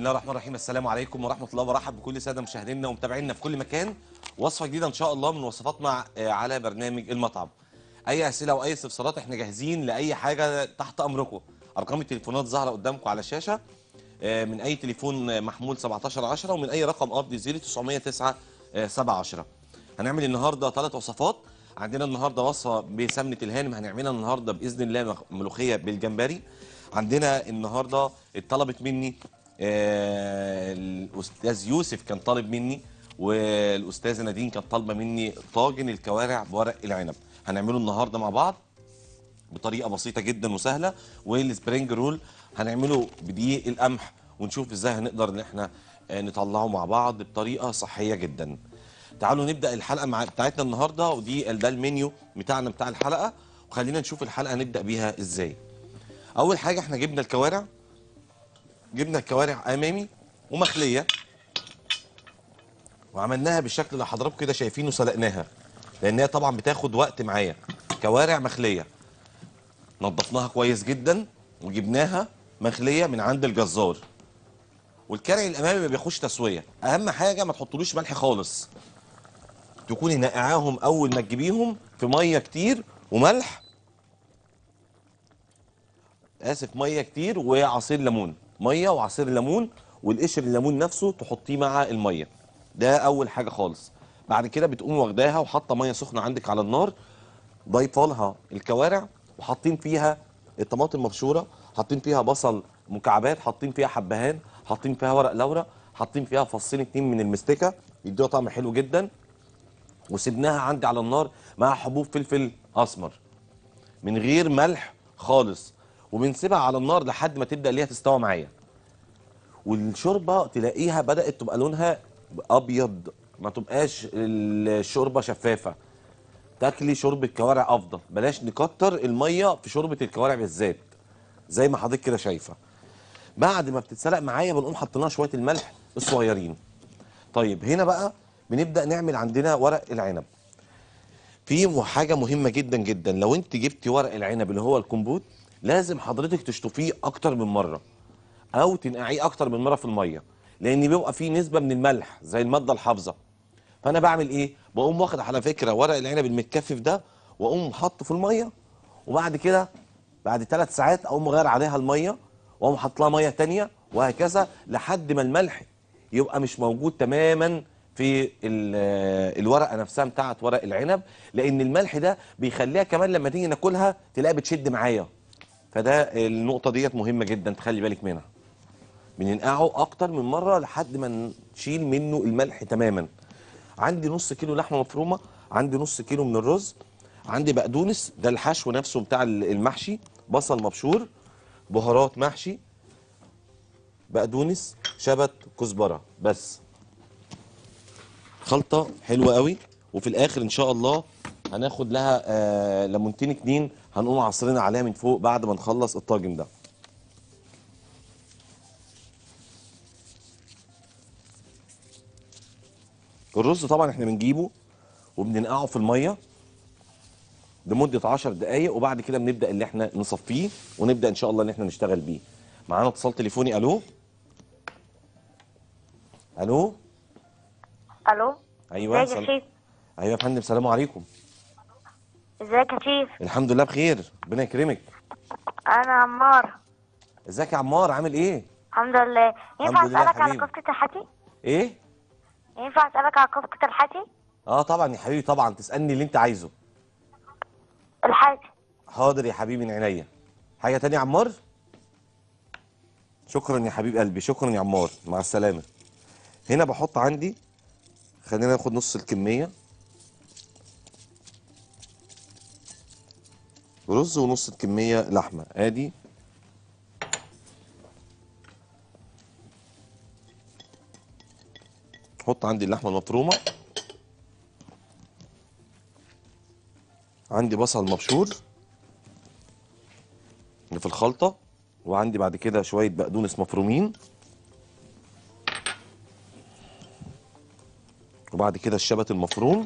الله الرحمن الرحيم السلام عليكم ورحمه الله وبرحب بكل ساده مشاهدينا ومتابعينا في كل مكان وصفه جديده ان شاء الله من وصفاتنا آه، على برنامج المطعم اي اسئله واي استفسارات احنا جاهزين لاي حاجه تحت امركم ارقام التليفونات ظاهره قدامكم على الشاشه آه، من اي تليفون آه، محمول 1710 ومن اي رقم ارضي 0909 آه، 710 هنعمل النهارده ثلاث وصفات عندنا النهارده وصفه بسمنه الهانم هنعملها النهارده باذن الله مخ- ملوخيه بالجمبري عندنا النهارده اتطلبت مني آه، الاستاذ يوسف كان طالب مني والاستاذه نادين كانت طالبه مني طاجن الكوارع بورق العنب هنعمله النهارده مع بعض بطريقه بسيطه جدا وسهله والسبرينج رول هنعمله بدقيق القمح ونشوف ازاي هنقدر ان احنا آه، نطلعه مع بعض بطريقه صحيه جدا تعالوا نبدا الحلقه مع بتاعتنا النهارده ودي ده المنيو بتاعنا بتاع الحلقه وخلينا نشوف الحلقه نبدا بيها ازاي اول حاجه احنا جبنا الكوارع جبنا الكوارع امامي ومخليه وعملناها بالشكل اللي حضراتكم كده شايفينه سلقناها لان هي طبعا بتاخد وقت معايا كوارع مخليه نضفناها كويس جدا وجبناها مخليه من عند الجزار والكرع الامامي ما بياخدش تسويه اهم حاجه ما تحطلوش ملح خالص تكوني نقعاهم اول ما تجيبيهم في ميه كتير وملح اسف ميه كتير وعصير ليمون ميه وعصير ليمون والقشر الليمون نفسه تحطيه مع الميه ده اول حاجه خالص بعد كده بتقوم واخداها وحاطه ميه سخنه عندك على النار ضايفه لها الكوارع وحاطين فيها الطماطم مبشوره حاطين فيها بصل مكعبات حاطين فيها حبهان حاطين فيها ورق لورا حاطين فيها فصين اتنين من المستكه يدوها طعم حلو جدا وسبناها عندي على النار مع حبوب فلفل اسمر من غير ملح خالص وبنسيبها على النار لحد ما تبدا اللي هي تستوى معايا والشوربه تلاقيها بدات تبقى لونها ابيض ما تبقاش الشوربه شفافه تاكلي شوربه كوارع افضل بلاش نكتر الميه في شوربه الكوارع بالذات زي ما حضرتك كده شايفه بعد ما بتتسلق معايا بنقوم حاطين شويه الملح الصغيرين طيب هنا بقى بنبدا نعمل عندنا ورق العنب في حاجه مهمه جدا جدا لو انت جبتي ورق العنب اللي هو الكمبوت لازم حضرتك تشطفيه اكتر من مره او تنقعيه اكتر من مره في الميه لان بيبقى فيه نسبه من الملح زي الماده الحافظه فانا بعمل ايه بقوم واخد على فكره ورق العنب المتكفف ده واقوم حاطه في الميه وبعد كده بعد ثلاث ساعات اقوم مغير عليها الميه واقوم حاطط لها ميه تانية وهكذا لحد ما الملح يبقى مش موجود تماما في ال- الورقه نفسها بتاعت ورق العنب لان الملح ده بيخليها كمان لما تيجي ناكلها تلاقيها بتشد معايا فده النقطه ديت مهمه جدا تخلي بالك منها بننقعه اكتر من مره لحد ما نشيل منه الملح تماما عندي نص كيلو لحمه مفرومه عندي نص كيلو من الرز عندي بقدونس ده الحشو نفسه بتاع المحشي بصل مبشور بهارات محشي بقدونس شبت كزبره بس خلطه حلوه قوي وفي الاخر ان شاء الله هناخد لها آه ليمونتين اتنين هنقوم عصرنا عليها من فوق بعد ما نخلص الطاجن ده الرز طبعا احنا بنجيبه وبننقعه في الميه لمده 10 دقائق وبعد كده بنبدا اللي احنا نصفيه ونبدا ان شاء الله ان احنا نشتغل بيه معانا اتصال تليفوني الو الو الو ايوه ازيك يا سل- شيف ايوه يا فندم سلام عليكم ازيك يا شيف الحمد لله بخير ربنا يكرمك انا عمار ازيك يا عمار عامل ايه الحمد لله ينفع الحمد لله يا اسالك على حبيبي. كفته الحاتي ايه ينفع اسالك على كفته الحاتي اه طبعا يا حبيبي طبعا تسالني اللي انت عايزه الحاتي حاضر يا حبيبي من عينيا حاجه تانية يا عمار شكرا يا حبيب قلبي شكرا يا عمار مع السلامه هنا بحط عندي خلينا ناخد نص الكميه رز ونص الكميه لحمه ادي حط عندي اللحمه المفرومه عندي بصل مبشور اللي في الخلطة وعندي بعد كده شوية بقدونس مفرومين وبعد كده الشبت المفروم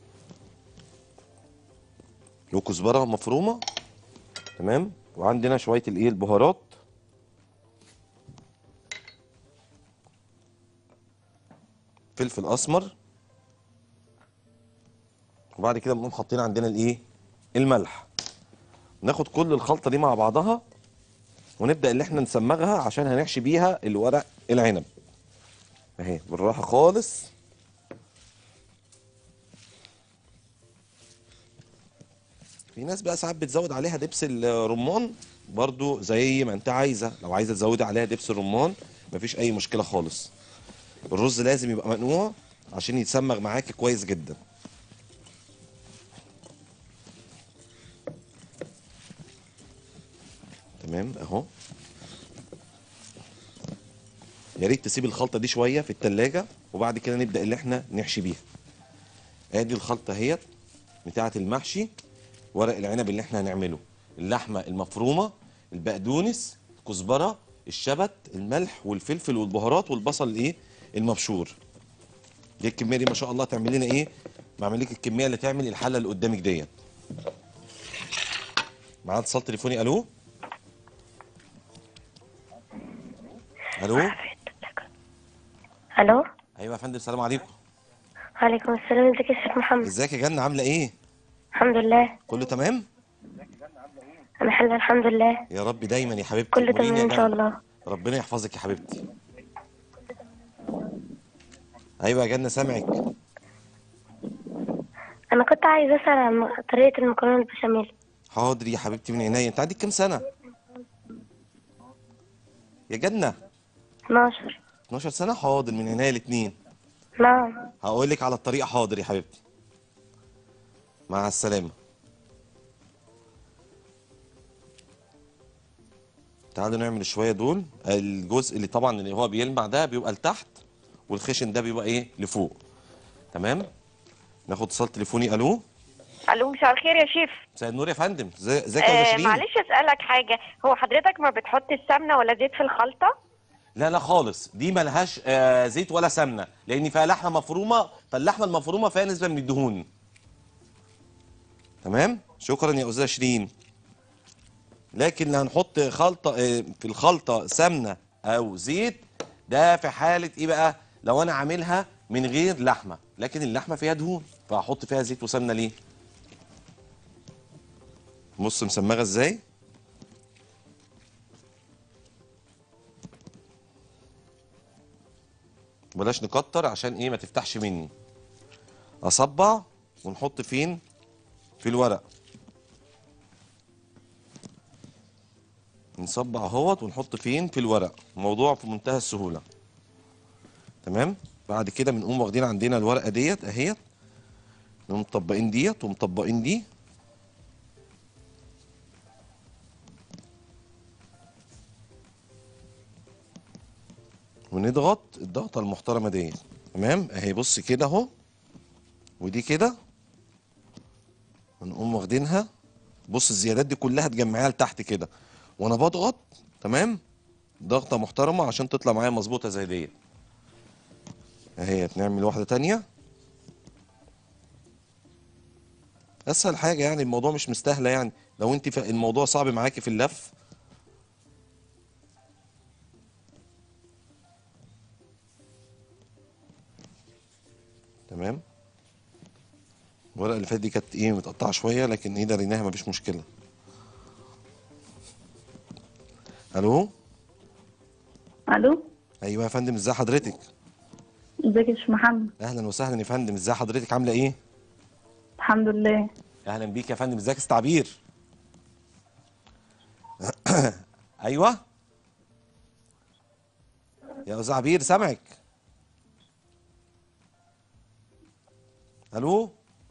وكزبرة مفرومة تمام وعندنا شوية الايه البهارات فلفل اسمر وبعد كده بنقوم حاطين عندنا الايه الملح ناخد كل الخلطه دي مع بعضها ونبدا اللي احنا نسمغها عشان هنحشي بيها الورق العنب اهي بالراحه خالص في ناس بقى ساعات بتزود عليها دبس الرمان برضو زي ما انت عايزه لو عايزه تزودي عليها دبس الرمان مفيش اي مشكله خالص الرز لازم يبقى منقوع عشان يتسمغ معاكي كويس جدا تمام اهو يا ريت تسيب الخلطه دي شويه في التلاجة وبعد كده نبدا اللي احنا نحشي بيها ادي الخلطه اهيت بتاعه المحشي ورق العنب اللي احنا هنعمله اللحمه المفرومه البقدونس الكزبره الشبت الملح والفلفل والبهارات والبصل الايه المبشور دي الكميه دي ما شاء الله تعمل لنا ايه بعمل لك الكميه اللي تعمل الحله اللي قدامك ديت معانا اتصال تليفوني الو الو الو ايوه يا فندم السلام عليكم وعليكم السلام ازيك يا شيخ محمد ازيك يا جنة عامله ايه الحمد لله كله تمام انا حلوه الحمد لله يا رب دايما يا حبيبتي كله أموريني تمام يا ان شاء جنة. الله ربنا يحفظك يا حبيبتي ايوه يا جنة سامعك انا كنت عايز اسال عن طريقه المكرونه البشاميل حاضر يا حبيبتي من عينيا انت عندك كام سنه يا جنة 12 12 سنه حاضر من عينيا الاثنين نعم هقول لك على الطريقه حاضر يا حبيبتي مع السلامه تعالوا نعمل شويه دول الجزء اللي طبعا اللي هو بيلمع ده بيبقى لتحت والخشن ده بيبقى ايه لفوق تمام ناخد اتصال تليفوني الو الو مساء الخير يا شيف مساء النور يا فندم ازي- ازيك يا آه شيرين معلش اسالك حاجه هو حضرتك ما بتحط السمنه ولا زيت في الخلطه لا لا خالص دي ملهاش آه زيت ولا سمنه لان فيها لحمه مفرومه فاللحمه المفرومه فيها نسبه من الدهون تمام شكرا يا استاذه شيرين لكن لا هنحط خلطه آه في الخلطه سمنه او زيت ده في حاله ايه بقى لو انا عاملها من غير لحمه لكن اللحمه فيها دهون فهحط فيها زيت وسمنه ليه بص مسمغه ازاي بلاش نكتر عشان ايه ما تفتحش مني اصبع ونحط فين في الورق نصبع اهوت ونحط فين في الورق الموضوع في منتهى السهوله تمام بعد كده بنقوم واخدين عندنا الورقه ديت اهيت نقوم مطبقين ديت ومطبقين دي ونضغط الضغطه المحترمه ديت تمام اهي بص كده اهو ودي كده ونقوم واخدينها بص الزيادات دي كلها تجمعيها لتحت كده وانا بضغط تمام ضغطه محترمه عشان تطلع معايا مظبوطه زي ديت اهي نعمل واحده تانية اسهل حاجه يعني الموضوع مش مستاهله يعني لو انت ف- الموضوع صعب معاكي في اللف تمام الورقه اللي فاتت دي كانت ايه متقطعه شويه لكن ايه دريناها مفيش مشكله الو الو ايوه يا فندم ازي حضرتك ازيك يا شيخ محمد اهلا وسهلا يا فندم ازي حضرتك عامله ايه الحمد لله اهلا بيك يا فندم ازيك يا أستاذ عبير ايوه يا استاذ عبير سامعك الو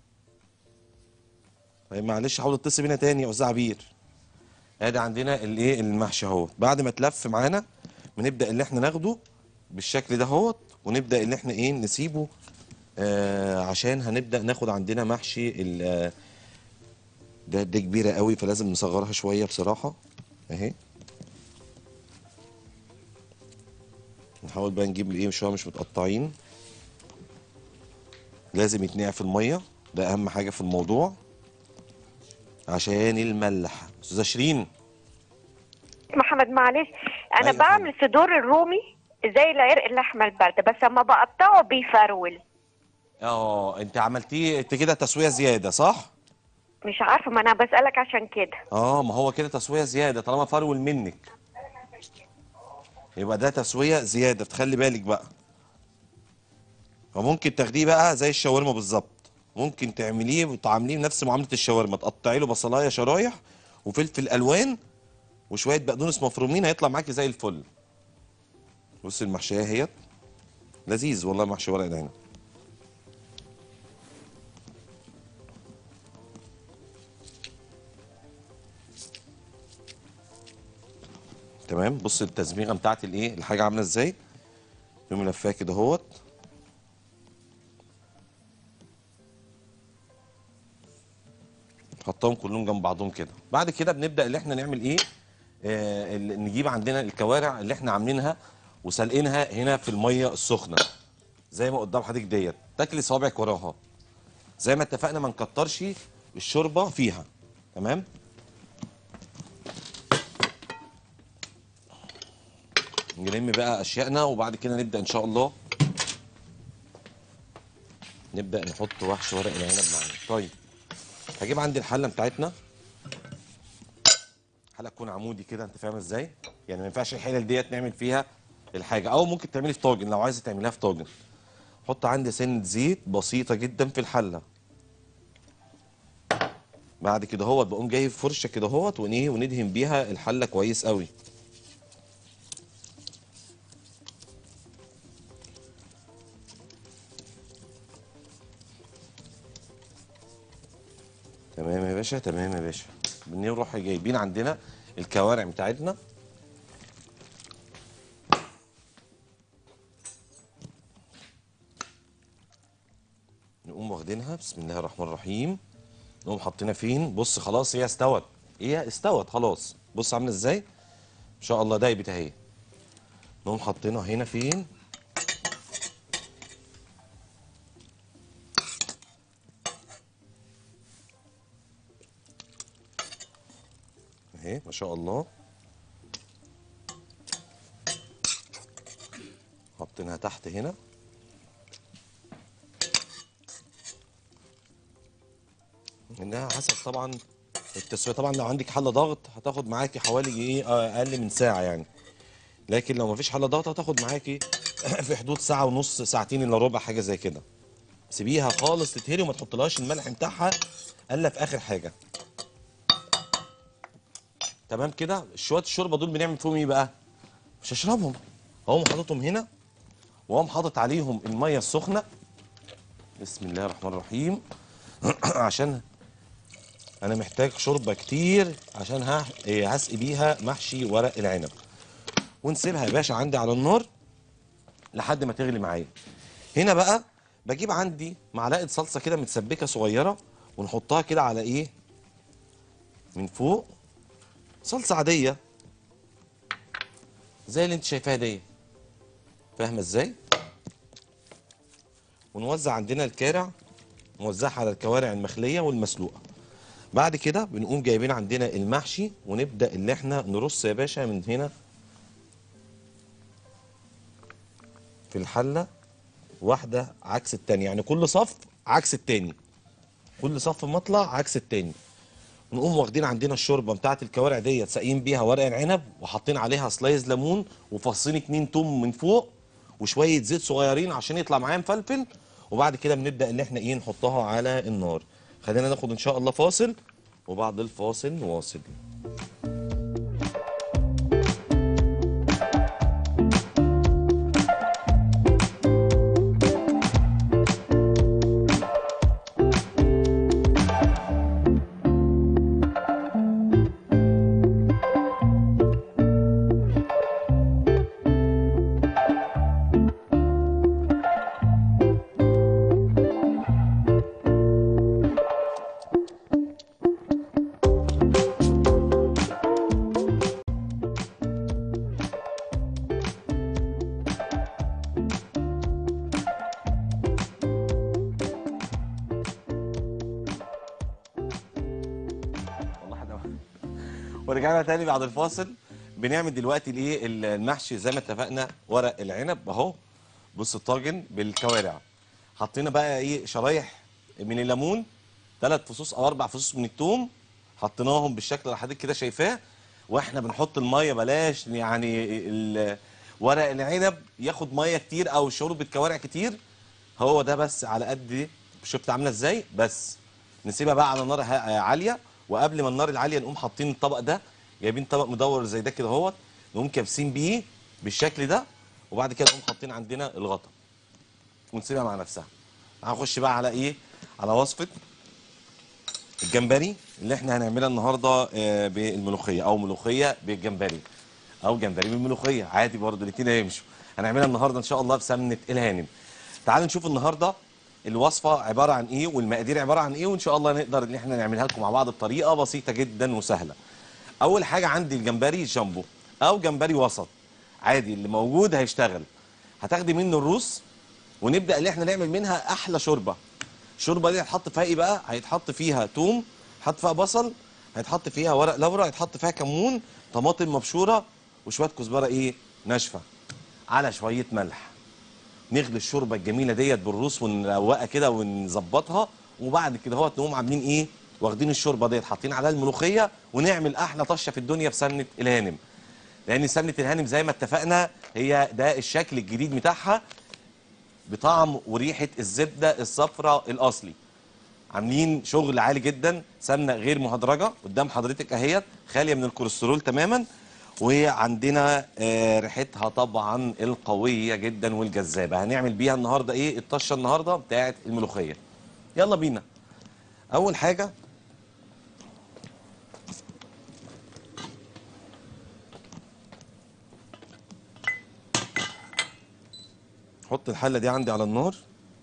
طيب معلش حاول تتصل بينا تاني يا استاذ عبير ادي عندنا الايه المحشي اهو بعد ما تلف معانا بنبدا اللي احنا ناخده بالشكل ده اهوت ونبدا اللي احنا ايه نسيبه آه عشان هنبدا ناخد عندنا محشي ال- آه، ده دي كبيره قوي فلازم نصغرها شويه بصراحه اهي نحاول بقى نجيب الايه شويه مش متقطعين لازم يتنقع في الميه ده اهم حاجه في الموضوع عشان الملح استاذه شيرين محمد معلش انا أيوة بعمل صدور الرومي زي العرق اللحمه البارده بس اما بقطعه بيفرول اه انت عملتيه انت كده تسويه زياده صح مش عارفه ما انا بسالك عشان كده اه ما هو كده تسويه زياده طالما فرول منك يبقى ده تسويه زياده تخلي بالك بقى وممكن تاخديه بقى زي الشاورما بالظبط ممكن تعمليه وتعامليه نفس معامله الشاورما تقطعي له بصلايه شرايح وفلفل الوان وشويه بقدونس مفرومين هيطلع معاكي زي الفل بصي المحشيه اهيت لذيذ والله محشي ورق العنب تمام بص التزميغه بتاعت الايه الحاجه عامله ازاي يقوم لفاها كده اهوت حطهم كلهم جنب بعضهم كده بعد كده بنبدا اللي احنا نعمل ايه آه ال- نجيب عندنا الكوارع اللي احنا عاملينها وسلقينها هنا في الميه السخنه زي ما قدام حضرتك ديت تاكلي صوابعك وراها زي ما اتفقنا ما نكترش الشوربه فيها تمام نلم بقى اشيائنا وبعد كده نبدا ان شاء الله نبدا نحط وحش ورق العنب معانا طيب هجيب عندي الحله بتاعتنا حله تكون عمودي كده انت فاهم ازاي يعني ما ينفعش الحلل ديت نعمل فيها الحاجه او ممكن تعملي في طاجن لو عايزه تعمليها في طاجن حط عندي سنه زيت بسيطه جدا في الحله بعد كده هوت بقوم جايب فرشه كده هوت ونيه وندهن بيها الحله كويس قوي تمام يا باشا تمام يا باشا بنروح جايبين عندنا الكوارع بتاعتنا نقوم واخدينها بسم الله الرحمن الرحيم نقوم حاطينها فين بص خلاص هي استوت هي استوت خلاص بص عامله ازاي ان شاء الله دايبت اهي نقوم حاطينها هنا فين اهي ما شاء الله حاطينها تحت هنا انها حسب طبعا التسويه طبعا لو عندك حله ضغط هتاخد معاكي حوالي ايه آه، اقل من ساعه يعني لكن لو مفيش حله ضغط هتاخد معاكي في حدود ساعه ونص ساعتين الا ربع حاجه زي كده سيبيها خالص تتهري وما تحطلهاش الملح بتاعها الا في اخر حاجه تمام كده شويه الشوربه دول بنعمل فيهم ايه بقى مش هشربهم اقوم حاططهم هنا واقوم حاطط عليهم الميه السخنه بسم الله الرحمن الرحيم عشان انا محتاج شوربه كتير عشان ها إيه، هسقي بيها محشي ورق العنب ونسيبها يا باشا عندي على النار لحد ما تغلي معايا هنا بقى بجيب عندي معلقه صلصه كده متسبكه صغيره ونحطها كده على ايه من فوق صلصه عاديه زي اللي انت شايفاها دي فاهمه ازاي ونوزع عندنا الكارع موزعها على الكوارع المخليه والمسلوقه بعد كده بنقوم جايبين عندنا المحشي ونبدا اللي احنا نرص يا باشا من هنا في الحله واحده عكس التانية يعني كل صف عكس التاني كل صف مطلع عكس التاني نقوم واخدين عندنا الشوربه بتاعت الكوارع ديت ساقيين بيها ورق العنب وحاطين عليها سلايز ليمون وفصين اتنين توم من فوق وشويه زيت صغيرين عشان يطلع معايا مفلفل وبعد كده بنبدا ان احنا ايه نحطها على النار خلينا ناخد ان شاء الله فاصل وبعد الفاصل نواصل والله حد ورجعنا تاني بعد الفاصل بنعمل دلوقتي الايه المحشي زي ما اتفقنا ورق العنب اهو بص الطاجن بالكوارع حطينا بقى ايه شرايح من الليمون ثلاث فصوص او اربع فصوص من الثوم حطيناهم بالشكل اللي حضرتك كده شايفاه واحنا بنحط الميه بلاش يعني ال- ورق العنب ياخد ميه كتير او شوربه كوارع كتير هو ده بس على قد شفت عامله ازاي بس نسيبها بقى على نار ها- عاليه وقبل ما النار العاليه نقوم حاطين الطبق ده جايبين طبق مدور زي ده كده اهوت نقوم كابسين بيه بالشكل ده وبعد كده نقوم حاطين عندنا الغطا ونسيبها مع نفسها هنخش بقى على ايه على وصفه الجمبري اللي احنا هنعملها النهارده آه، بالملوخيه او ملوخيه بالجمبري او جمبري بالملوخيه عادي برضه الاثنين هيمشوا هنعملها النهارده ان شاء الله بسمنه الهانم تعالوا نشوف النهارده الوصفه عباره عن ايه والمقادير عباره عن ايه وان شاء الله نقدر ان احنا نعملها لكم مع بعض بطريقه بسيطه جدا وسهله اول حاجه عندي الجمبري جامبو او جمبري وسط عادي اللي موجود هيشتغل هتاخدي منه الروس ونبدا ان احنا نعمل منها احلى شوربه الشوربه دي هيتحط فيها ايه بقى هيتحط فيها توم هيتحط فيها بصل هيتحط فيها ورق لورا هيتحط فيها كمون طماطم مبشوره وشويه كزبره ايه ناشفه على شويه ملح نغلي الشوربه الجميله ديت بالروس ونروقها كده ونظبطها وبعد كده هو نقوم عاملين ايه واخدين الشوربه ديت حاطين عليها الملوخيه ونعمل احلى طشه في الدنيا بسمنه الهانم لان سمنه الهانم زي ما اتفقنا هي ده الشكل الجديد بتاعها بطعم وريحه الزبده الصفراء الاصلي عاملين شغل عالي جدا سمنه غير مهدرجه قدام حضرتك اهيت خاليه من الكوليسترول تماما وعندنا آه، ريحتها طبعا القويه جدا والجذابه هنعمل بيها النهارده ايه الطشه النهارده بتاعه الملوخيه يلا بينا اول حاجه حط الحله دي عندي على النار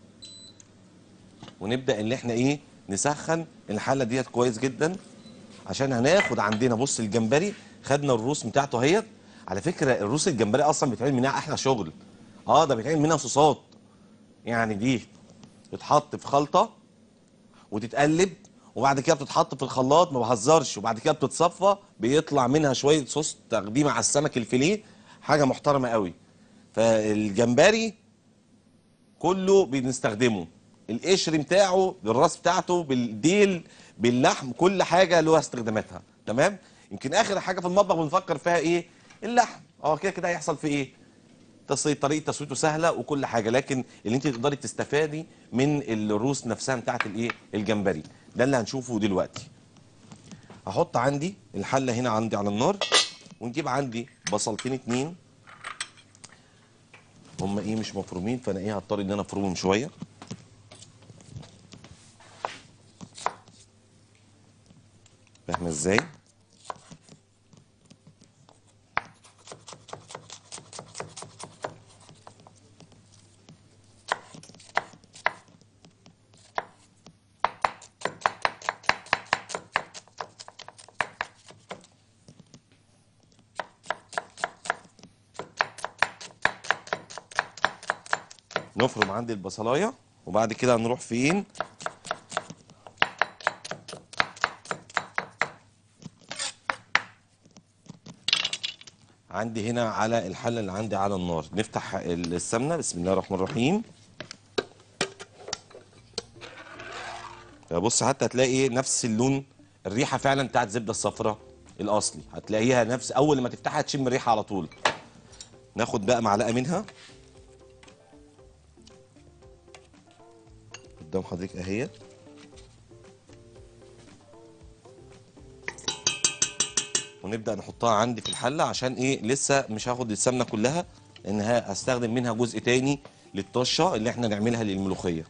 ونبدا ان احنا ايه نسخن الحله ديت كويس جدا عشان هناخد عندنا بص الجمبري خدنا الروس بتاعته اهيت على فكره الروس الجمبري اصلا بيتعمل منها احلى شغل اه ده بيتعمل منها صوصات يعني دي تتحط في خلطه وتتقلب وبعد كده بتتحط في الخلاط ما بهزرش وبعد كده بتتصفى بيطلع منها شويه صوص تاخديه مع السمك الفيليه حاجه محترمه قوي فالجمبري كله بنستخدمه القشر بتاعه بالراس بتاعته بالديل باللحم كل حاجه له استخداماتها تمام يمكن اخر حاجه في المطبخ بنفكر فيها ايه اللحم اه كده كده هيحصل في ايه تصي طريقه تسويته سهله وكل حاجه لكن اللي انت تقدري تستفادي من الروس نفسها بتاعت الايه الجمبري ده اللي هنشوفه دلوقتي هحط عندي الحله هنا عندي على النار ونجيب عندي بصلتين اتنين هم ايه مش مفرومين فانا ايه هضطر ان انا افرمهم شويه فاهمه ازاي نفرم عندي البصلايه وبعد كده هنروح فين عندي هنا على الحله اللي عندي على النار نفتح السمنه بسم الله الرحمن الرحيم بص حتى هتلاقي نفس اللون الريحه فعلا بتاعت زبده الصفراء الاصلي هتلاقيها نفس اول ما تفتحها تشم الريحه على طول ناخد بقى معلقه منها قدام حضرتك اهي ونبدا نحطها عندي في الحله عشان ايه لسه مش هاخد السمنه كلها لان ه- هستخدم منها جزء تاني للطشه اللي احنا نعملها للملوخيه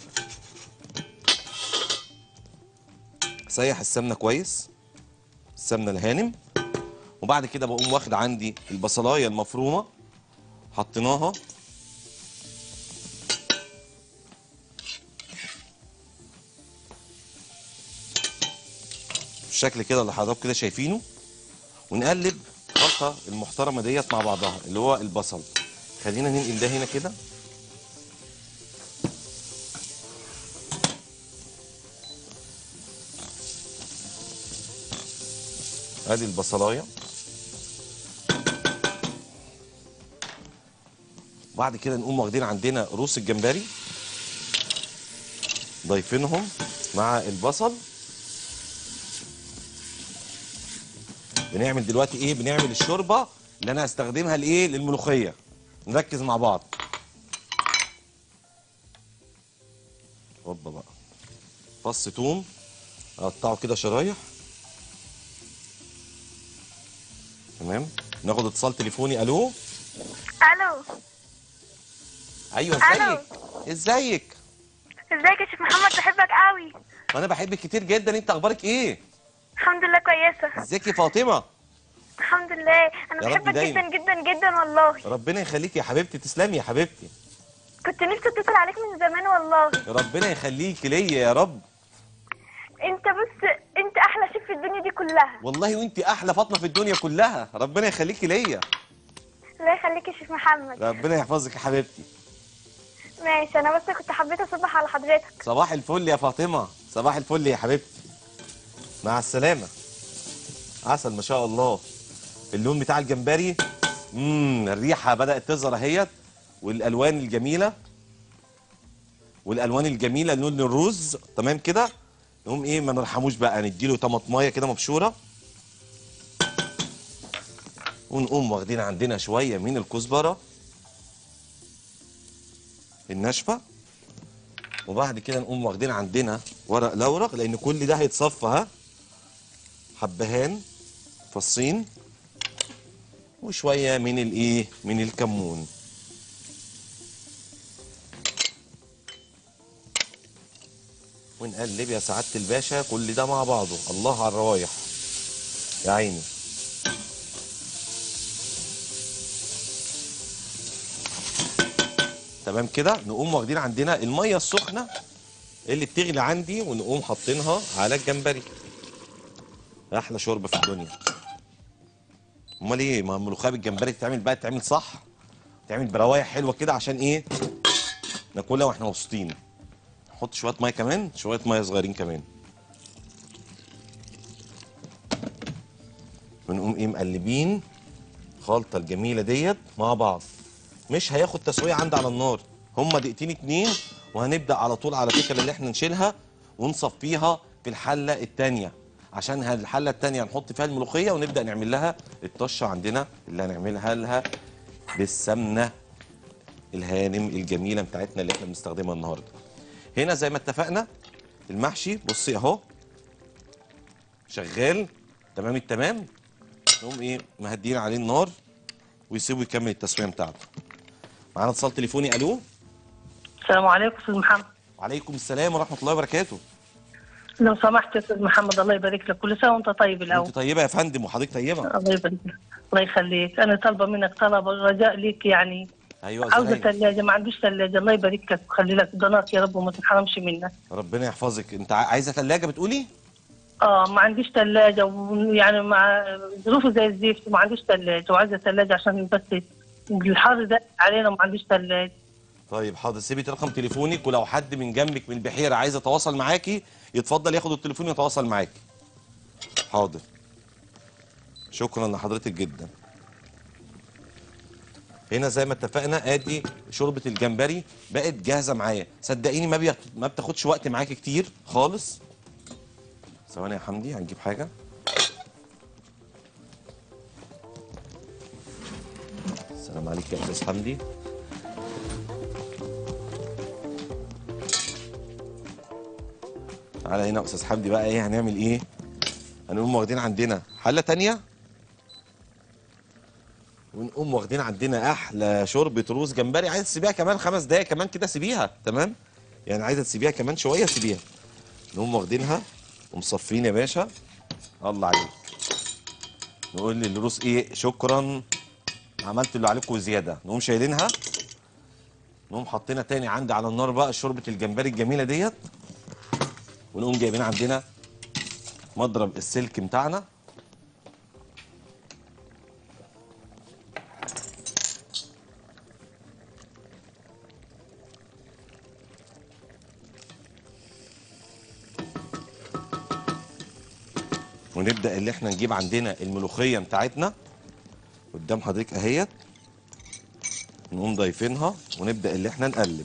سيح السمنه كويس السمنه الهانم وبعد كده بقوم واخد عندي البصلايه المفرومه حطيناها بالشكل كده اللي حضراتكم كده شايفينه ونقلب الخلطه المحترمه ديت مع بعضها اللي هو البصل خلينا ننقل ده هنا كده ادي البصلايه بعد كده نقوم واخدين عندنا روس الجمبري ضايفينهم مع البصل بنعمل دلوقتي ايه بنعمل الشوربه اللي انا هستخدمها لايه للملوخيه نركز مع بعض هوبا بقى فص توم اقطعه كده شرايح تمام ناخد اتصال تليفوني الو الو ايوه ألو. ازيك ازيك ازيك يا شيخ محمد بحبك قوي وانا بحبك كتير جدا انت اخبارك ايه الحمد لله كويسه ازيك يا فاطمه الحمد لله انا يا رب بحبك دايما. جدا جدا جدا والله ربنا يخليك يا حبيبتي تسلمي يا حبيبتي كنت نفسي اتصل عليك من زمان والله ربنا يخليك ليا يا رب انت بص انت احلى شيف في الدنيا دي كلها والله وانت احلى فاطمه في الدنيا كلها ربنا يخليكي ليا الله يخليك يا شيخ محمد ربنا يحفظك يا حبيبتي ماشي انا بس كنت حبيت اصبح على حضرتك صباح الفل يا فاطمه صباح الفل يا حبيبتي مع السلامه عسل ما شاء الله اللون بتاع الجمبري امم الريحه بدات تظهر اهيت والالوان الجميله والالوان الجميله لون الرز تمام كده نقوم ايه ما نرحموش بقى نديله طماطمايه كده مبشوره ونقوم واخدين عندنا شويه من الكزبره الناشفه وبعد كده نقوم واخدين عندنا ورق لورق لان كل ده هيتصفى ها حبهان فصين وشويه من الايه من الكمون ونقلب يا سعاده الباشا كل ده مع بعضه الله على الروايح يا عيني تمام كده نقوم واخدين عندنا الميه السخنه اللي بتغلي عندي ونقوم حاطينها على الجمبري احلى شوربه في الدنيا امال ايه ما الملوخيه بالجمبري تتعمل بقى تتعمل صح تعمل بروايح حلوه كده عشان ايه ناكلها واحنا مبسوطين نحط شويه ميه كمان شويه ميه صغيرين كمان ونقوم ايه مقلبين الخلطه الجميله ديت مع بعض مش هياخد تسويه عندي على النار هما دقيقتين اتنين وهنبدا على طول على فكره اللي احنا نشيلها ونصفيها في الحله التانيه عشان ه- الحله التانيه نحط فيها الملوخيه ونبدا نعمل لها الطشه عندنا اللي هنعملها لها بالسمنه الهانم الجميله بتاعتنا اللي احنا بنستخدمها النهارده هنا زي ما اتفقنا المحشي بصي اهو شغال تمام التمام نقوم ايه مهديين عليه النار ويسيبه يكمل التسويه بتاعته معانا اتصال تليفوني الو السلام عليكم استاذ محمد وعليكم السلام ورحمه الله وبركاته لو سمحت يا استاذ محمد الله يبارك لك كل سنه وانت طيب الاول انت طيبه يا فندم وحضرتك طيبه الله يبارك لك الله يخليك انا طالبه منك طلب رجاء ليك يعني ايوه عاوزه زهاير. ثلاجه ما عنديش ثلاجه الله يبارك لك ويخلي لك ضناك يا رب وما تنحرمش منك ربنا يحفظك انت ع- عايزه ثلاجه بتقولي اه ما عنديش ثلاجه ويعني مع ظروفي زي الزفت ما عنديش ثلاجه وعايزه ثلاجه عشان بس الحر ده علينا وما عنديش ثلاجه طيب حاضر سيبي رقم تليفونك ولو حد من جنبك من البحيره عايز يتواصل معاكي يتفضل ياخد التليفون ويتواصل معاكي حاضر شكرا لحضرتك جدا هنا زي ما اتفقنا ادي شوربه الجمبري بقت جاهزه معايا صدقيني ما بياخد ما بتاخدش وقت معاكي كتير خالص ثواني يا حمدي هنجيب حاجه السلام عليك يا استاذ حمدي تعالى هنا يا استاذ حمدي بقى ايه هنعمل ايه هنقوم واخدين عندنا حله تانية ونقوم واخدين عندنا احلى شوربه روز جمبري عايزه تسيبيها كمان خمس دقايق كمان كده سيبيها تمام يعني عايزه تسيبيها كمان شويه سيبيها نقوم واخدينها ومصفين يا باشا الله عليك نقول للروس ايه شكرا عملت اللي عليكم وزياده نقوم شايلينها نقوم حاطينها تاني عندي على النار بقى شوربه الجمبري الجميله ديت ونقوم جايبين عندنا مضرب السلك بتاعنا ونبدا اللي احنا نجيب عندنا الملوخيه بتاعتنا قدام حضرتك اهيت نقوم ضايفينها ونبدا اللي احنا نقلب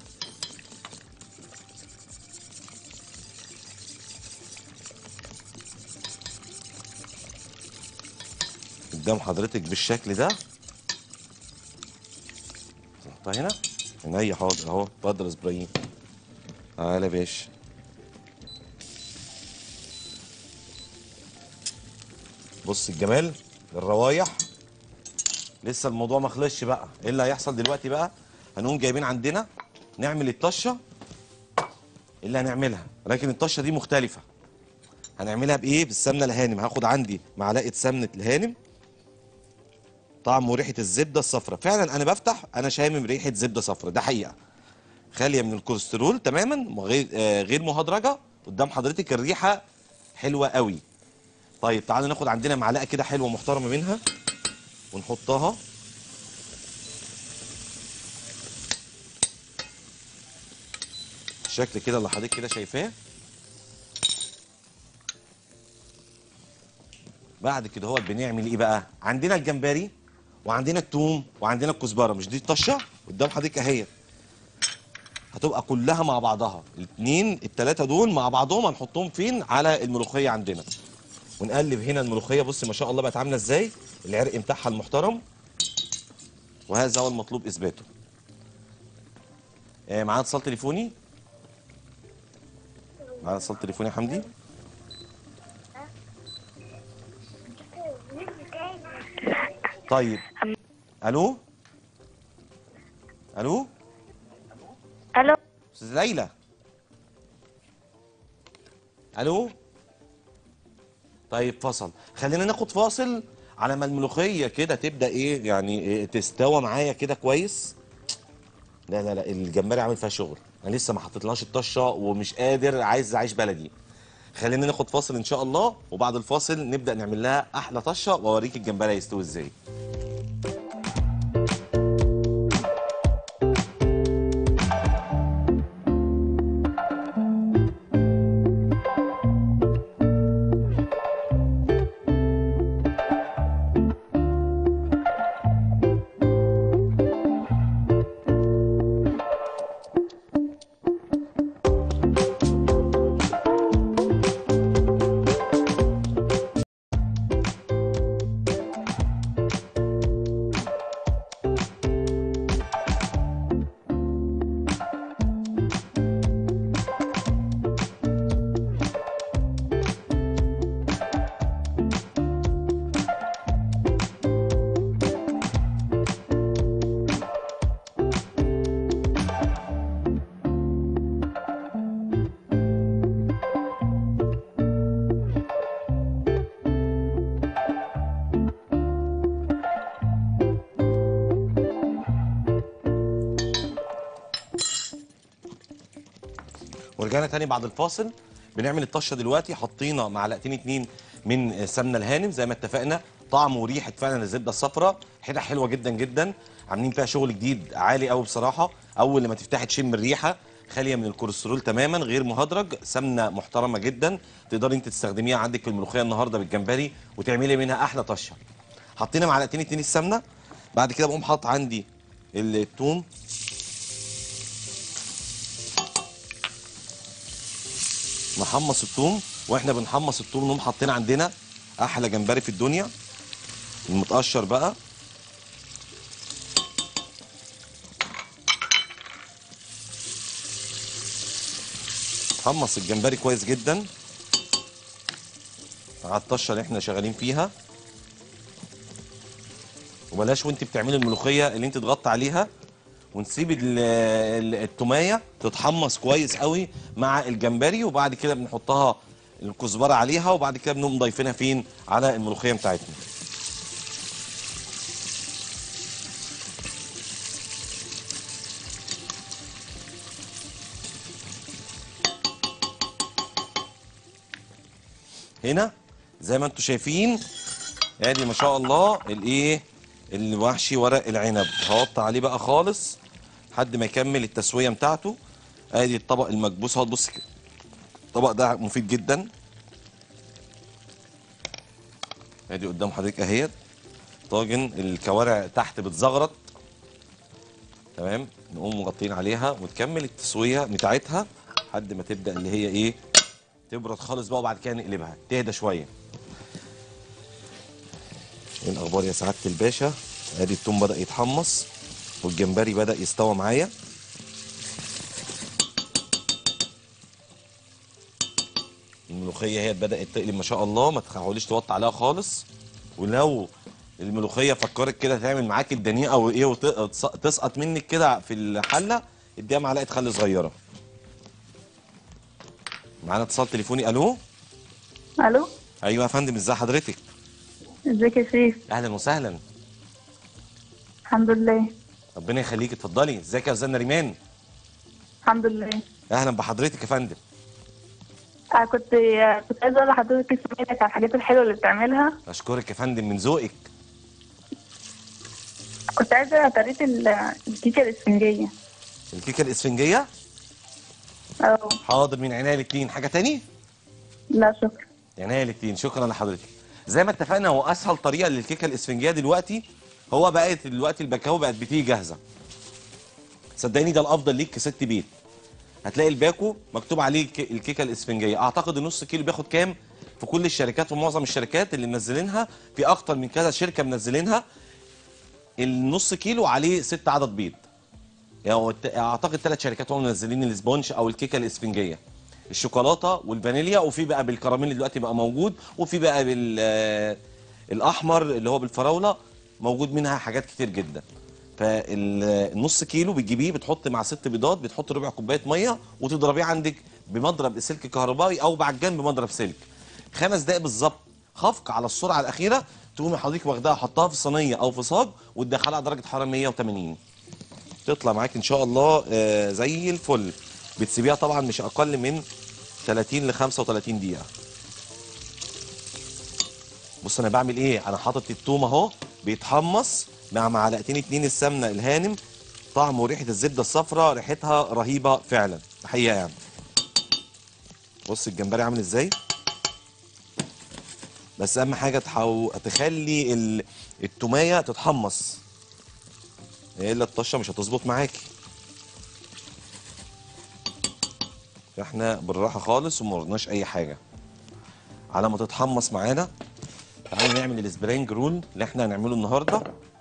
قدام حضرتك بالشكل ده تحطها هنا عينيا حاضر اهو اتفضل يا ابراهيم تعالى يا باشا بص الجمال الروايح لسه الموضوع ما خلصش بقى ايه اللي هيحصل دلوقتي بقى هنقوم جايبين عندنا نعمل الطشه اللي هنعملها لكن الطشه دي مختلفه هنعملها بايه بالسمنه الهانم هاخد عندي معلقه سمنه الهانم طعم وريحه الزبده الصفراء فعلا انا بفتح انا شامم ريحه زبده صفراء ده حقيقه خاليه من الكوليسترول تماما غير آه غير مهدرجه قدام حضرتك الريحه حلوه قوي طيب تعالوا ناخد عندنا معلقه كده حلوه محترمه منها ونحطها الشكل كده اللي حضرتك كده شايفاه بعد كده هو بنعمل ايه بقى عندنا الجمبري وعندنا التوم وعندنا الكزبره مش دي الطشه قدام حضرتك اهي هتبقى كلها مع بعضها الاثنين الثلاثه دول مع بعضهم هنحطهم فين على الملوخيه عندنا ونقلب هنا الملوخيه بص ما شاء الله بقت عامله ازاي العرق بتاعها المحترم وهذا هو المطلوب اثباته آه معانا اتصال تليفوني معانا اتصال تليفوني يا حمدي طيب الو الو الو استاذ ليلى الو طيب فصل خلينا ناخد فاصل على ما الملوخيه كده تبدا ايه يعني إيه تستوى معايا كده كويس لا لا لا الجمبري عامل فيها شغل انا لسه ما حطيتلهاش الطشه ومش قادر عايز اعيش بلدي خلينا ناخد فاصل ان شاء الله وبعد الفاصل نبدا نعمل لها احلى طشه واوريك الجمبري هيستوي ازاي ورجعنا تاني بعد الفاصل بنعمل الطشه دلوقتي حطينا معلقتين اتنين من سمنه الهانم زي ما اتفقنا طعم وريحه فعلا الزبده الصفراء حته حلوه جدا جدا عاملين فيها شغل جديد عالي قوي بصراحه اول لما تفتحي تشم الريحه خاليه من الكوليسترول تماما غير مهدرج سمنه محترمه جدا تقدري انت تستخدميها عندك في الملوخيه النهارده بالجمبري وتعملي منها احلى طشه حطينا معلقتين اتنين السمنه بعد كده بقوم حاطط عندي الثوم نحمص الثوم واحنا بنحمص الثوم نقوم حاطين عندنا احلى جمبري في الدنيا المتقشر بقى حمص الجمبري كويس جدا على الطشه اللي احنا شغالين فيها وبلاش وانت بتعملي الملوخيه اللي انت تغطي عليها ونسيب ال- ال- التوميه تتحمص كويس قوي مع الجمبري وبعد كده بنحطها الكزبره عليها وبعد كده بنقوم ضايفينها فين على الملوخيه بتاعتنا هنا زي ما انتم شايفين ادي ما شاء الله الايه المحشي ورق العنب هحط عليه بقى خالص لحد ما يكمل التسويه بتاعته ادي الطبق المكبوس اهو بص كده الطبق ده مفيد جدا ادي قدام حضرتك اهيت طاجن الكوارع تحت بتزغرط تمام نقوم مغطين عليها ونكمل التسويه بتاعتها لحد ما تبدا اللي هي ايه تبرد خالص بقى وبعد كده نقلبها تهدى شويه ايه الاخبار يا سعاده الباشا ادي التوم بدا يتحمص والجمبري بدا يستوى معايا الملوخيه هي بدات تقلب ما شاء الله ما تحاوليش توطي عليها خالص ولو الملوخيه فكرت كده تعمل معاك الدنيئه او ايه وتسقط منك كده في الحله اديها معلقه خل صغيره معانا اتصال تليفوني الو الو ايوه يا فندم ازي حضرتك ازيك يا شريف اهلا وسهلا الحمد لله ربنا يخليك اتفضلي ازيك يا استاذه ريمان الحمد لله اهلا بحضرتك يا فندم آه كنت آه كنت عايزه اقول لحضرتك اسمعك على الحاجات الحلوه اللي بتعملها اشكرك يا فندم من ذوقك كنت عايزه طريقه ال- الكيكه الاسفنجيه الكيكه الاسفنجيه اه حاضر من عينيا الاثنين حاجه تاني لا شكرا عينيا الاثنين شكرا لحضرتك زي ما اتفقنا هو اسهل طريقه للكيكه الاسفنجيه دلوقتي هو بقت دلوقتي الباكاو بقت بتيجي جاهزه صدقني ده الافضل ليك كست بيت هتلاقي الباكو مكتوب عليه الك- الكيكه الاسفنجيه اعتقد النص كيلو بياخد كام في كل الشركات ومعظم الشركات اللي منزلينها في اكتر من كذا شركه منزلينها النص كيلو عليه ست عدد بيض يعني هو الت- اعتقد ثلاث شركات هم منزلين الاسبونج او الكيكه الاسفنجيه الشوكولاته والفانيليا وفي بقى بالكراميل دلوقتي بقى موجود وفي بقى بال آه، الاحمر اللي هو بالفراوله موجود منها حاجات كتير جدا فالنص كيلو بتجيبيه بتحط مع ست بيضات بتحط ربع كوبايه ميه وتضربيه عندك بمضرب سلك كهربائي او بعجان بمضرب سلك خمس دقائق بالظبط خفق على السرعه الاخيره تقومي حضرتك واخداها حطها في صينيه او في صاج وتدخلها على درجه حراره 180 تطلع معاك ان شاء الله آه، زي الفل بتسيبيها طبعا مش اقل من 30 ل 35 دقيقه بص انا بعمل ايه انا حاطط التوم اهو بيتحمص مع معلقتين اتنين السمنه الهانم طعم وريحه الزبده الصفراء ريحتها رهيبه فعلا حقيقه يعني بص الجمبري عامل ازاي بس اهم حاجه تحو... تخلي ال... التوميه تتحمص الا الطشه مش هتظبط معاكي فاحنا بالراحه خالص وما ورناش اي حاجه على ما تتحمص معانا تعالوا نعمل السبرينج رول اللي احنا هنعمله النهارده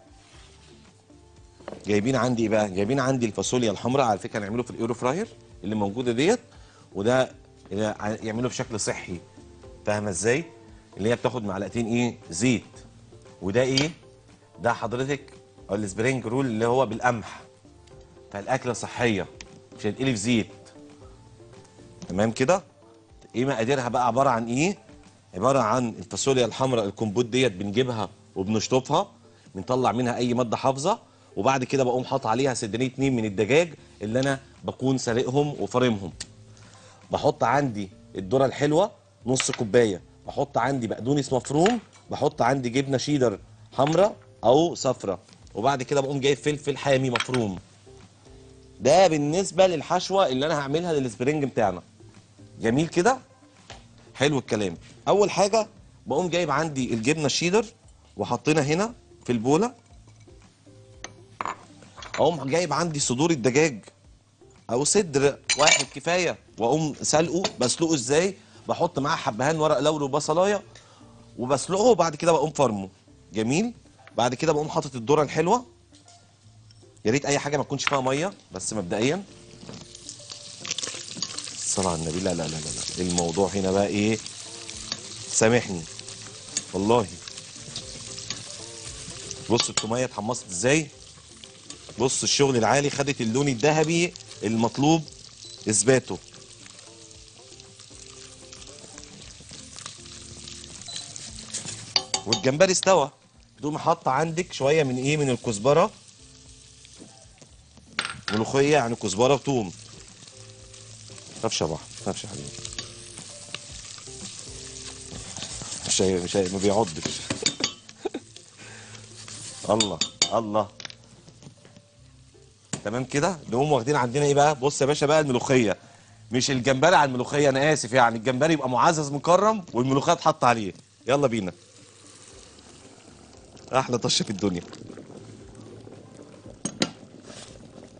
جايبين عندي ايه بقى جايبين عندي الفاصوليا الحمراء على فكره هنعمله في الايرو فراير اللي موجوده ديت وده اللي يعمله بشكل صحي فاهمه ازاي اللي هي بتاخد معلقتين ايه زيت وده ايه ده حضرتك السبرينج رول اللي هو بالقمح فالاكله صحيه مش هتقلي في زيت تمام كده ايه مقاديرها بقى عباره عن ايه عباره عن الفاصوليا الحمراء الكمبوت ديت بنجيبها وبنشطفها بنطلع منها اي ماده حافظه وبعد كده بقوم حاطط عليها صدرين اتنين من الدجاج اللي انا بكون سارقهم وفارمهم بحط عندي الذره الحلوه نص كوبايه بحط عندي بقدونس مفروم بحط عندي جبنه شيدر حمراء او صفراء وبعد كده بقوم جايب فلفل حامي مفروم ده بالنسبه للحشوه اللي انا هعملها للسبرينج بتاعنا جميل كده حلو الكلام اول حاجه بقوم جايب عندي الجبنه الشيدر وحطينا هنا في البوله اقوم جايب عندي صدور الدجاج او صدر واحد كفايه واقوم سلقه بسلقه ازاي بحط معاه حبهان ورق لوري وبصلايه وبسلقه وبعد كده بقوم فرمه جميل بعد كده بقوم حاطط الذره الحلوه يا ريت اي حاجه ما تكونش فيها ميه بس مبدئيا الصلاه على النبي لا لا لا لا لا الموضوع هنا بقى ايه سامحني والله بص التوميه اتحمصت ازاي بص الشغل العالي خدت اللون الذهبي المطلوب اثباته والجمبري استوى تقوم حاطه عندك شويه من ايه من الكزبره ملوخيه يعني كزبره وتوم تخافش يا بحر تخافش يا حبيبي مش هي مش هي ما بيعضش الله الله تمام كده نقوم واخدين عندنا ايه بقى بص يا باشا بقى الملوخيه مش الجمبري على الملوخيه انا اسف يعني الجمبري يبقى معزز مكرم والملوخيه اتحط عليه يلا بينا احلى طشه في الدنيا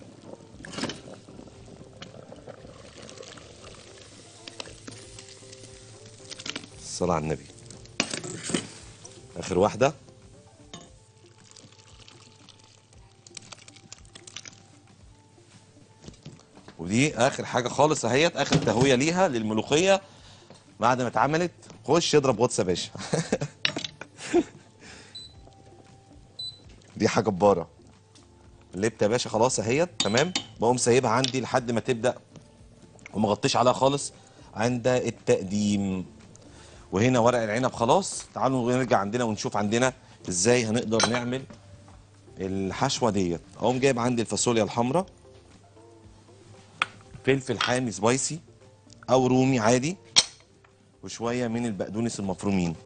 الصلاة على النبي آخر واحدة ودي آخر حاجة خالص أهيت آخر تهوية ليها للملوخية بعد ما اتعملت خش اضرب واتس يا باشا دي حاجة جبارة اللبت يا باشا خلاص اهيت تمام بقوم سايبها عندي لحد ما تبدأ وما غطيش عليها خالص عند التقديم وهنا ورق العنب خلاص تعالوا نرجع عندنا ونشوف عندنا ازاي هنقدر نعمل الحشوه ديت اقوم جايب عندي الفاصوليا الحمراء فلفل حامي سبايسي او رومي عادي وشويه من البقدونس المفرومين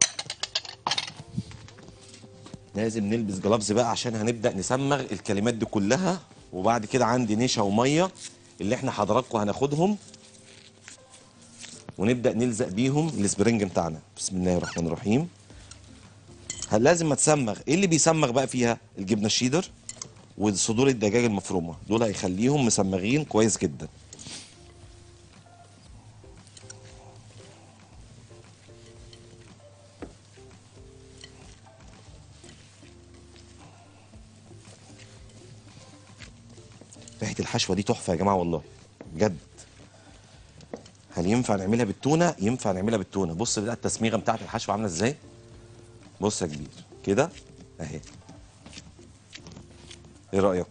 لازم نلبس جلافز بقى عشان هنبدا نسمغ الكلمات دي كلها وبعد كده عندي نشا وميه اللي احنا حضراتكم هناخدهم ونبدا نلزق بيهم السبرنج بتاعنا بسم الله الرحمن الرحيم هل لازم ما تسمغ ايه اللي بيسمغ بقى فيها الجبنه الشيدر وصدور الدجاج المفرومه دول هيخليهم مسمغين كويس جدا ريحه الحشوه دي تحفه يا جماعه والله بجد هل ينفع نعملها بالتونه ينفع نعملها بالتونه بص بقى التسميغه بتاعت الحشوه عامله ازاي بص يا كبير كده اهي ايه رايك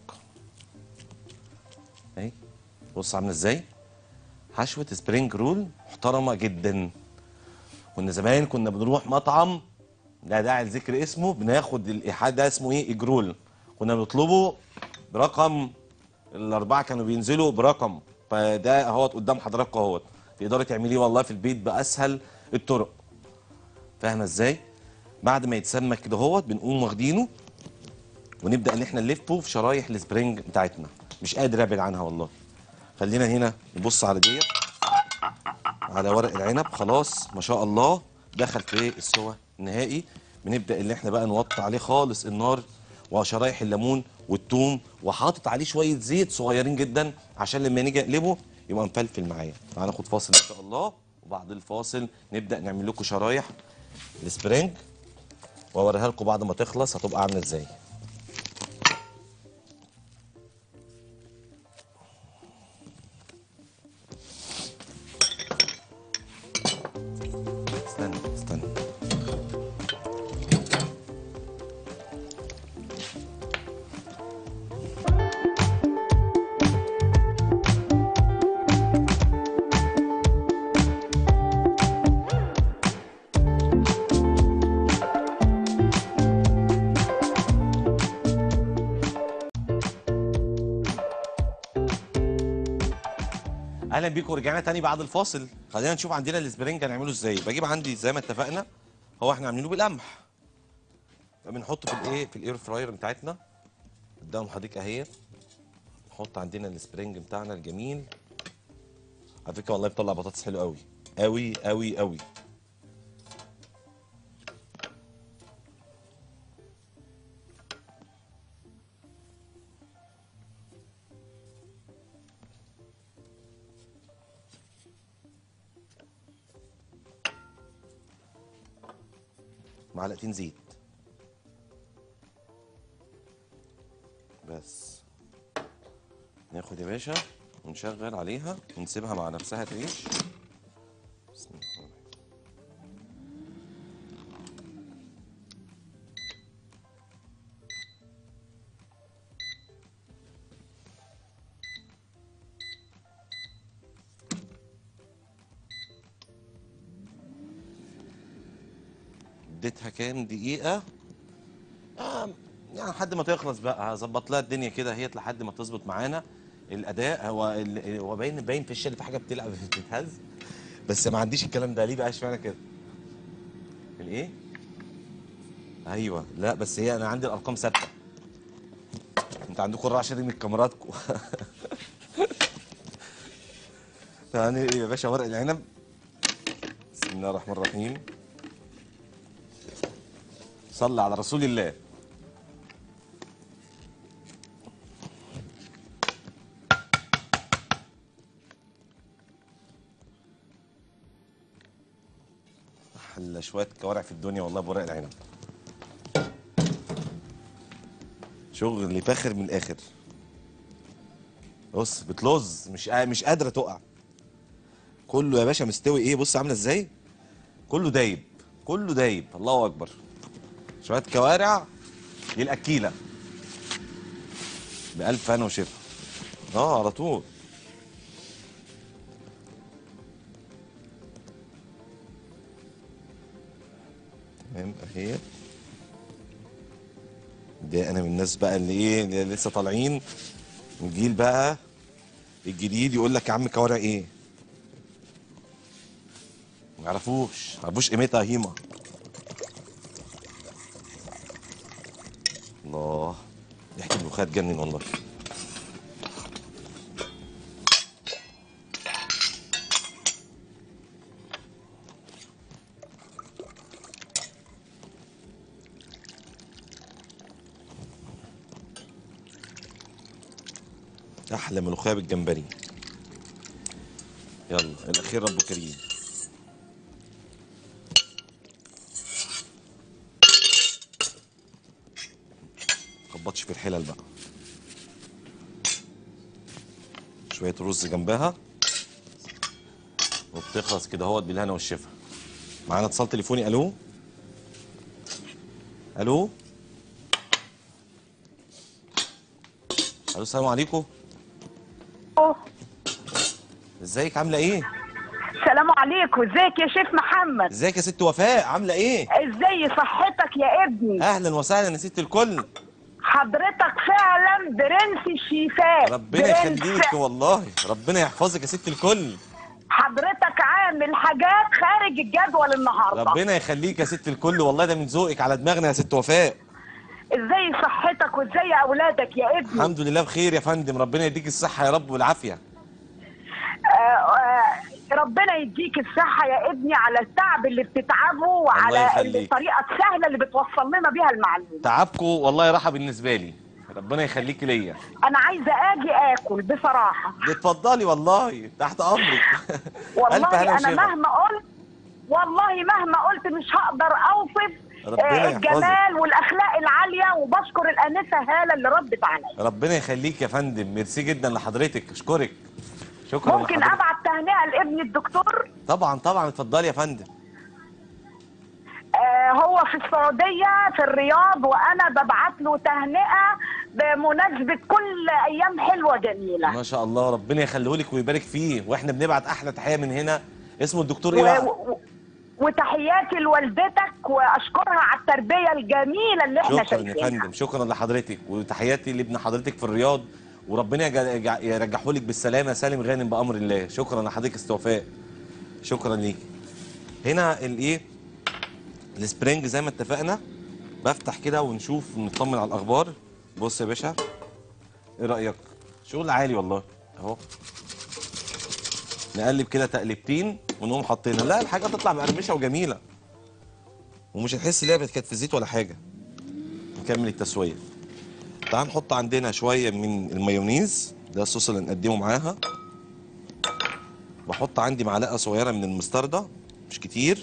اهي بص عامله ازاي حشوه سبرينج رول محترمه جدا كنا زمان كنا بنروح مطعم لا داعي لذكر اسمه بناخد الايحاء ده اسمه ايه اجرول كنا بنطلبه برقم الاربعه كانوا بينزلوا برقم فده اهوت قدام حضراتكم اهوت تقدري تعمليه والله في البيت باسهل الطرق فاهمه ازاي بعد ما يتسمك كده اهوت بنقوم واخدينه ونبدا ان احنا نلفه في شرايح السبرينج بتاعتنا مش قادر ابعد عنها والله خلينا هنا نبص على ديت على ورق العنب خلاص ما شاء الله دخل في السوا النهائي بنبدا اللي احنا بقى نوطي عليه خالص النار وشرايح الليمون والثوم وحاطط عليه شويه زيت صغيرين جدا عشان لما نيجي نقلبه يبقى مفلفل معايا تعال ناخد فاصل ان شاء الله وبعد الفاصل نبدا نعمل لكم شرايح السبرينج واوريها لكم بعد ما تخلص هتبقى عامله ازاي استنى استنى اهلا بيكم ورجعنا تاني بعد الفاصل خلينا نشوف عندنا الاسبرينج هنعمله ازاي بجيب عندي زي ما اتفقنا هو احنا عاملينه بالقمح فبنحطه في الايه في الاير فراير بتاعتنا قدام حضرتك اهي نحط عندنا الاسبرينج بتاعنا الجميل على فكره والله بيطلع بطاطس حلو قوي قوي قوي قوي معلقتين زيت بس ناخد يا باشا ونشغل عليها ونسيبها مع نفسها تعيش بسم الله الرحمن الرحيم اديتها كام دقيقة آه يعني لحد ما تخلص بقى هظبط لها الدنيا كده هي لحد ما تظبط معانا الاداء هو ال- هو باين باين في الشارع في حاجه بتلعب بتتهز بس ما عنديش الكلام ده ليه بقى اشمعنى كده الايه ايوه لا بس هي انا عندي الارقام ثابته انت عندكم الرعشه شادين من كاميراتكم يعني يا باشا ورق العنب بسم الله الرحمن الرحيم صلى على رسول الله احلى شويه كوارع في الدنيا والله بورق العنب شغل فاخر من الاخر بص بتلظ مش قا- مش قادره تقع كله يا باشا مستوي ايه بص عامله ازاي كله دايب كله دايب الله اكبر شويه كوارع للاكيله بألف هنا وشفا اه على طول تمام اهي ده انا من الناس بقى اللي ايه اللي لسه طالعين الجيل بقى الجديد يقول لك يا عم كوارع ايه ما يعرفوش ما يعرفوش قيمتها هيما الله ريحه الملوخيه تجنن والله احلى ملوخيه بالجمبري يلا الاخير رب كريم خبطش في الحلل بقى شويه رز جنبها وبتخلص كده اهوت بالهنا والشفا معانا اتصال تليفوني الو الو الو السلام عليكم ازيك عامله ايه السلام عليكم ازيك يا شيخ محمد ازيك يا ست وفاء عامله ايه ازاي صحتك يا ابني اهلا وسهلا يا ست الكل حضرتك فعلا برنس الشيفات ربنا برنس. يخليك والله ربنا يحفظك يا ست الكل حضرتك عامل حاجات خارج الجدول النهارده ربنا يخليك يا ست الكل والله ده من ذوقك على دماغنا يا ست وفاء ازاي صحتك وازاي اولادك يا ابني الحمد لله بخير يا فندم ربنا يديك الصحه يا رب والعافيه آه آه ربنا يديك الصحة يا ابني على التعب اللي بتتعبه وعلى يخليك. الطريقة السهلة اللي بتوصل لنا بيها المعلومة تعبكم والله راحه بالنسبه لي ربنا يخليك ليا أنا عايزة أجي آكل بصراحة اتفضلي والله تحت امرك ألف والله هلا انا وشفا. مهما قلت والله مهما قلت مش هقدر اوصف ربنا آه، يحفظك. الجمال والاخلاق العاليه وبشكر الانسه هاله اللي ردت عليا ربنا يخليك يا فندم ميرسي جدا لحضرتك اشكرك شكرا ممكن لحضرتك. ابعت تهنئه لابني الدكتور طبعا طبعا اتفضلي يا فندم آه هو في السعوديه في الرياض وانا ببعت له تهنئه بمناسبه كل ايام حلوه جميله ما شاء الله ربنا يخليهولك ويبارك فيه واحنا بنبعت احلى تحيه من هنا اسمه الدكتور ايه و... بقى و... وتحياتي لوالدتك واشكرها على التربيه الجميله اللي احنا شكرا يا شايفينها فندم شكرا لحضرتك وتحياتي لابن حضرتك في الرياض وربنا يرجعه لك بالسلامه سالم غانم بامر الله شكرا لحضرتك استوفاء شكرا ليك هنا الايه السبرينج زي ما اتفقنا بفتح كده ونشوف ونطمن على الاخبار بص يا باشا ايه رايك شغل عالي والله اهو نقلب كده تقلبتين ونقوم حاطينها لا الحاجه تطلع مقرمشه وجميله ومش هتحس ان هي كانت في زيت ولا حاجه نكمل التسويه تعال نحط عندنا شويه من المايونيز ده الصوص اللي نقدمه معاها بحط عندي معلقه صغيره من المستردة مش كتير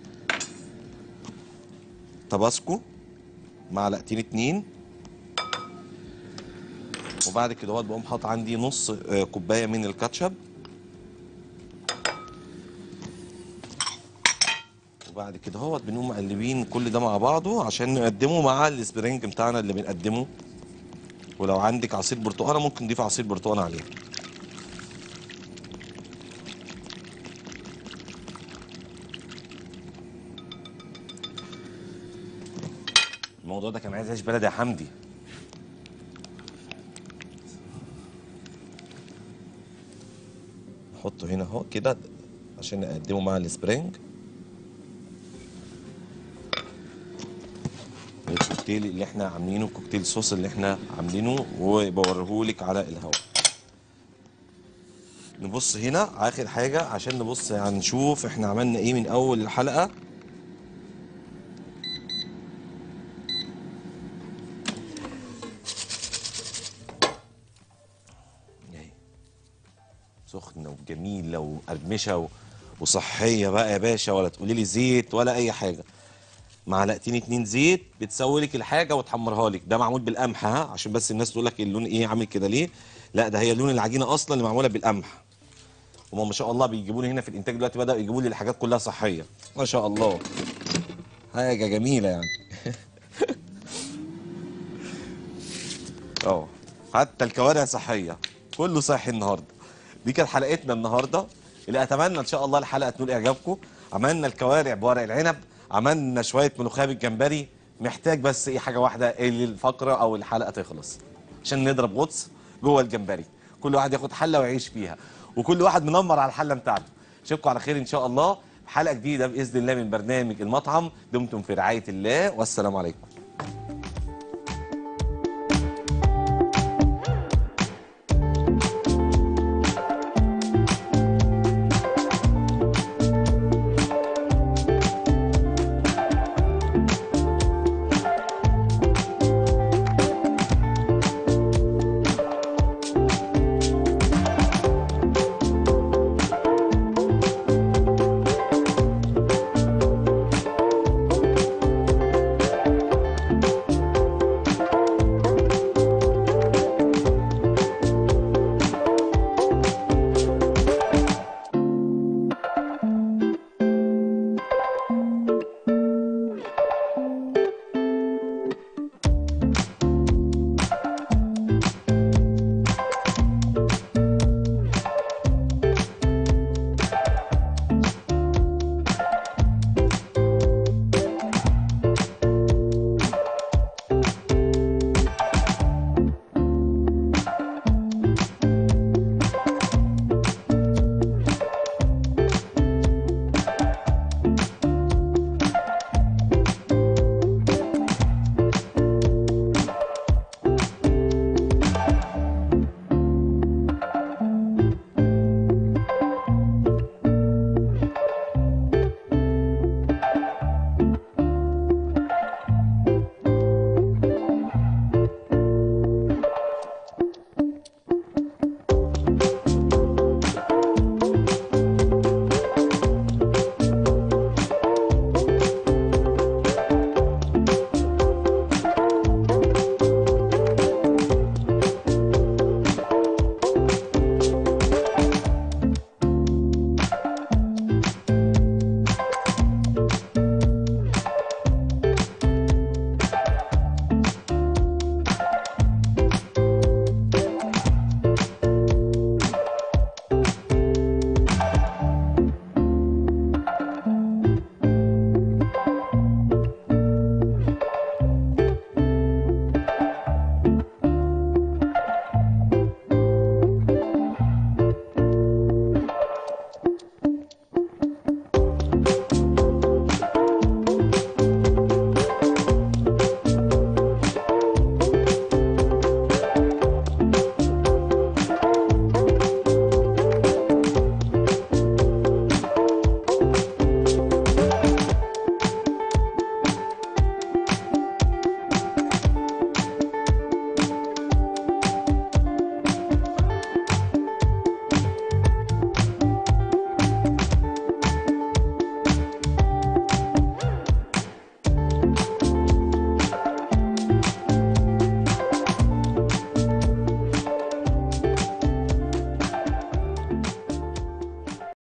تباسكو معلقتين اتنين وبعد كده هوت بقوم حاطط عندي نص آه، كوبايه من الكاتشب وبعد كده هوت بنقوم مقلبين كل ده مع بعضه عشان نقدمه مع السبرينج بتاعنا اللي بنقدمه ولو عندك عصير برتقانه ممكن نضيف عصير برتقانه عليه الموضوع ده كان عايز عيش بلدي يا حمدي نحطه هنا اهو كده عشان نقدمه مع السبرينج الكوكتيل اللي احنا عاملينه الكوكتيل صوص اللي احنا عاملينه وبوريهولك على الهواء نبص هنا اخر حاجه عشان نبص يعني نشوف احنا عملنا ايه من اول الحلقه اهي سخنه وجميله ومقرمشه و... وصحيه بقى يا باشا ولا تقولي لي زيت ولا اي حاجه معلقتين اتنين زيت بتسوي لك الحاجه وتحمرها لك ده معمول بالقمح ها عشان بس الناس تقول لك اللون ايه عامل كده ليه لا ده هي لون العجينه اصلا اللي معموله بالقمح هم ما شاء الله بيجيبوا لي هنا في الانتاج دلوقتي بداوا يجيبوا لي الحاجات كلها صحيه ما شاء الله حاجه جميله يعني اه حتى الكوارع صحيه كله صحي النهارده دي كانت حلقتنا النهارده اللي اتمنى ان شاء الله الحلقه تنول اعجابكم عملنا الكوارع بورق العنب عملنا شويه ملوخيه بالجمبري محتاج بس ايه حاجه واحده اللي الفقره او الحلقه تخلص عشان نضرب غطس جوه الجمبري كل واحد ياخد حله ويعيش فيها وكل واحد منمر على الحله بتاعته اشوفكم على خير ان شاء الله في حلقه جديده باذن الله من برنامج المطعم دمتم في رعايه الله والسلام عليكم